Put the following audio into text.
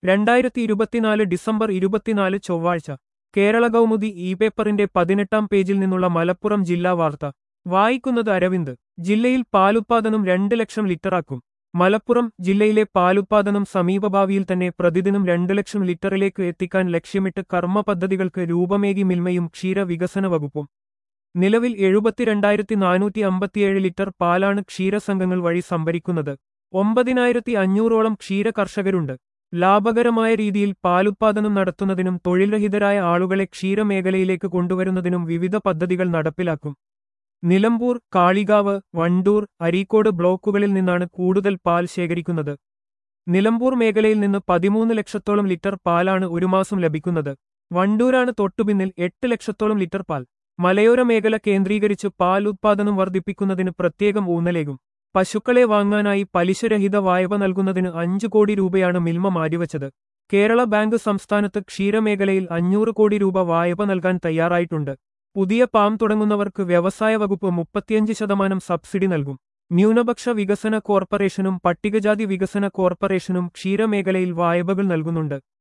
രണ്ടായിരത്തി ഇരുപത്തിനാല് ഡിസംബർ ഇരുപത്തിനാല് ചൊവ്വാഴ്ച കേരള കൗമുദി ഇ പേപ്പറിന്റെ പതിനെട്ടാം പേജിൽ നിന്നുള്ള മലപ്പുറം ജില്ലാ വാർത്ത വായിക്കുന്നത് അരവിന്ദ് ജില്ലയിൽ പാലുത്പാദനം രണ്ട് ലക്ഷം ലിറ്ററാക്കും മലപ്പുറം ജില്ലയിലെ പാലുത്പാദനം സമീപഭാവിയിൽ തന്നെ പ്രതിദിനം രണ്ട് ലക്ഷം ലിറ്ററിലേക്ക് എത്തിക്കാൻ ലക്ഷ്യമിട്ട് കർമ്മ പദ്ധതികൾക്ക് രൂപമേകി മിൽമയും ക്ഷീര വികസന വകുപ്പും നിലവിൽ എഴുപത്തിരണ്ടായിരത്തി നാനൂറ്റി അമ്പത്തിയേഴ് ലിറ്റർ പാലാണ് ക്ഷീരസംഘങ്ങൾ വഴി സംഭരിക്കുന്നത് ഒമ്പതിനായിരത്തി അഞ്ഞൂറോളം ക്ഷീര കർഷകരുണ്ട് ലാഭകരമായ രീതിയിൽ പാലുത്പാദനം നടത്തുന്നതിനും തൊഴിൽരഹിതരായ ആളുകളെ ക്ഷീരമേഖലയിലേക്ക് കൊണ്ടുവരുന്നതിനും വിവിധ പദ്ധതികൾ നടപ്പിലാക്കും നിലമ്പൂർ കാളികാവ് വണ്ടൂർ അരീക്കോട് ബ്ലോക്കുകളിൽ നിന്നാണ് കൂടുതൽ പാൽ ശേഖരിക്കുന്നത് നിലമ്പൂർ മേഖലയിൽ നിന്ന് പതിമൂന്ന് ലക്ഷത്തോളം ലിറ്റർ പാലാണ് ഒരു മാസം ലഭിക്കുന്നത് വണ്ടൂരാണ് തൊട്ടുപിന്നിൽ എട്ട് ലക്ഷത്തോളം ലിറ്റർ പാൽ മലയോര മേഖല കേന്ദ്രീകരിച്ച് പാൽ ഉത്പാദനം വർദ്ധിപ്പിക്കുന്നതിന് പ്രത്യേകം ഊന്നലേകും പശുക്കളെ വാങ്ങാനായി പലിശരഹിത വായ്പ നൽകുന്നതിന് അഞ്ചു കോടി രൂപയാണ് മിൽമ മാറ്റിവച്ചത് കേരള ബാങ്ക് സംസ്ഥാനത്ത് ക്ഷീരമേഖലയിൽ അഞ്ഞൂറ് കോടി രൂപ വായ്പ നൽകാൻ തയ്യാറായിട്ടുണ്ട് പുതിയ പാം തുടങ്ങുന്നവർക്ക് വ്യവസായ വകുപ്പ് മുപ്പത്തിയഞ്ച് ശതമാനം സബ്സിഡി നൽകും ന്യൂനപക്ഷ വികസന കോർപ്പറേഷനും പട്ടികജാതി വികസന കോർപ്പറേഷനും ക്ഷീരമേഖലയിൽ വായ്പകൾ നൽകുന്നുണ്ട്